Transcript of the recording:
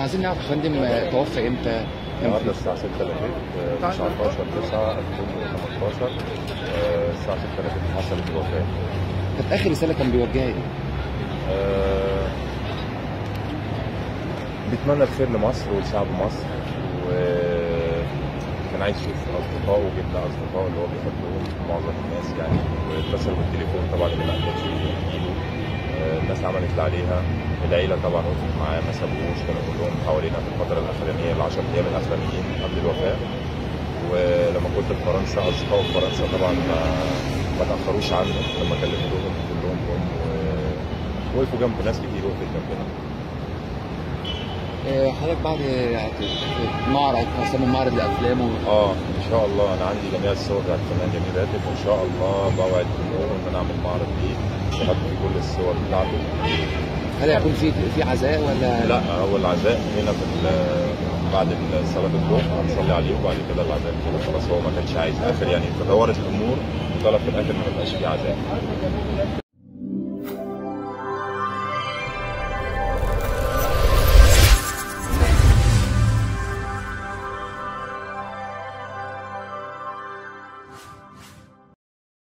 عايزين نعرف يا فندم آه، توفى امتى؟ كان النهارده في الساعة 6 الا تلت 19 9 2015 آه، الساعة 6 الا تلت حصلت الوفاة كانت اخر رساله كان بيوجهها ايه؟ آه، بيتمنى الخير لمصر ولشعب مصر وكان عايز يشوف اصدقائه وجبنا اصدقائه اللي هو بيحبهم معظم الناس يعني واتصل بالتليفون طبعا اللي ما قدرش يجيله آه، الناس عملت اللي عليها العيله طبعا وقفت معاه ما سابوهوش كانوا كلهم حوالينا في الفتره الاخرانيه ال 10 ايام الاخرانيين قبل الوفاه ولما كنت في فرنسا اصدقائه في فرنسا طبعا ما ما تاخروش عنه لما كلمتهم كلهم جم ووقفوا جنبه ناس كتير وقفت جنبنا آه، حضرتك بعد معرض هتعمل معرض لافلام و- اه ان شاء الله انا عندي جميع الصور بتاعت الفنان جميل راتب وان شاء الله بوعد الجمهور ان انا اعمل معرض ليه يحط فيه كل الصور بتاعته هل هيكون في في عزاء ولا لا هو العزاء هنا في ال- بعد صلاه الظهر هنصلي عليه وبعد كده العزاء كده خلاص هو ما كانش عايز اخر يعني تدورت الامور وطلب في الاخر ما يبقاش فيه عزاء